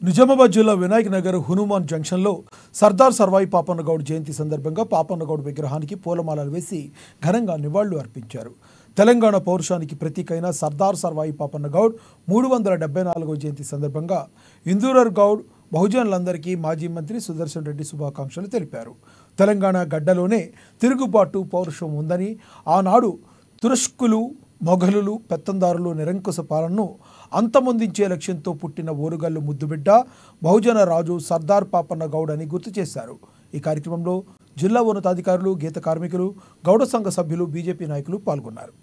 నిజామాబాద్ జిల్లా వినాయక్ నగర్ హనుమాన్ జంక్షన్లో సర్దార్ సర్వాయి పాపన్నగౌడ్ జయంతి సందర్భంగా పాపన్నగౌడ్ విగ్రహానికి పూలమాలలు వేసి ఘనంగా నివాళులు అర్పించారు తెలంగాణ పౌరుషానికి ప్రతీకైన సర్దార్ సర్వాయి పాపన్నగౌడ్ మూడు వందల డెబ్బై నాలుగో జయంతి సందర్భంగా ఇందూరర్ గౌడ్ బహుజనులందరికీ మాజీ మంత్రి సుదర్శన్ రెడ్డి శుభాకాంక్షలు తెలిపారు తెలంగాణ గడ్డలోనే తిరుగుబాటు పౌరుషం ఉందని ఆనాడు తురష్కులు మొఘలులు పెత్తందారులు నిరంకుశ పాలనను అంతమొందించే లక్ష్యంతో పుట్టిన ఓరుగల్లు ముద్దుబిడ్డ బహుజన రాజు సర్దార్ పాపన్న గౌడ్ అని గుర్తు చేశారు ఈ కార్యక్రమంలో జిల్లా ఉన్నతాధికారులు గీత కార్మికులు గౌడ సంఘ సభ్యులు బీజేపీ నాయకులు పాల్గొన్నారు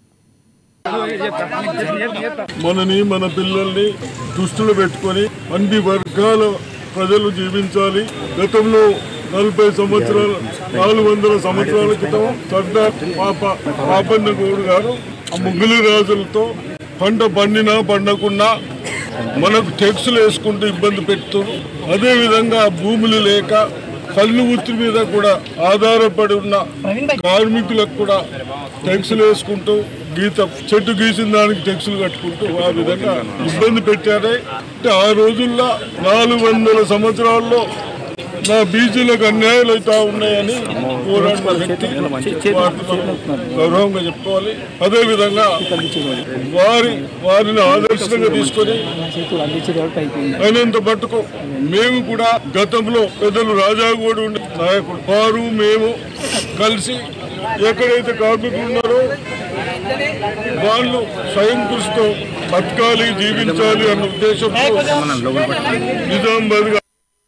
మనని మన పిల్లల్ని దృష్టిలో పెట్టుకొని అన్ని వర్గాల ప్రజలు జీవించాలి గతంలో నలభై సంవత్సరాల నాలుగు వందల సంవత్సరాల క్రితం సర్దార్ పాప పాపన్న గౌడు గారు ఆ ముగ్గులు రాజులతో పంట పండినా పండకున్నా మనకు టెక్స్లు వేసుకుంటూ ఇబ్బంది పెడుతూ అదే విధంగా భూములు లేక కళ్ళు వృత్తి మీద కూడా ఆధారపడి ఉన్న కార్మికులకు కూడా టెక్స్లు వేసుకుంటూ గీత చెట్టు గీసిన దానికి టెక్స్లు కట్టుకుంటూ ఆ విధంగా ఇబ్బంది పెట్టారే అంటే ఆ రోజుల్లో నాలుగు వందల సంవత్సరాల్లో నా బీజీలకు అన్యాయాలు అవుతా ఉన్నాయని పోరాడిన వ్యక్తి వారిని మనం గౌరవంగా చెప్పుకోవాలి అదే విధంగా వారి వారిని ఆదర్శంగా తీసుకొని అయినంత మట్టుకు మేము కూడా గతంలో పెద్దలు రాజాగోడు ఉండే నాయకుడు వారు మేము కలిసి ఎక్కడైతే కార్మికులు ఉన్నారో వాళ్ళు స్వయం కృషితో బతకాలి జీవించాలి అన్న ఉద్దేశంతో నిజామాబాద్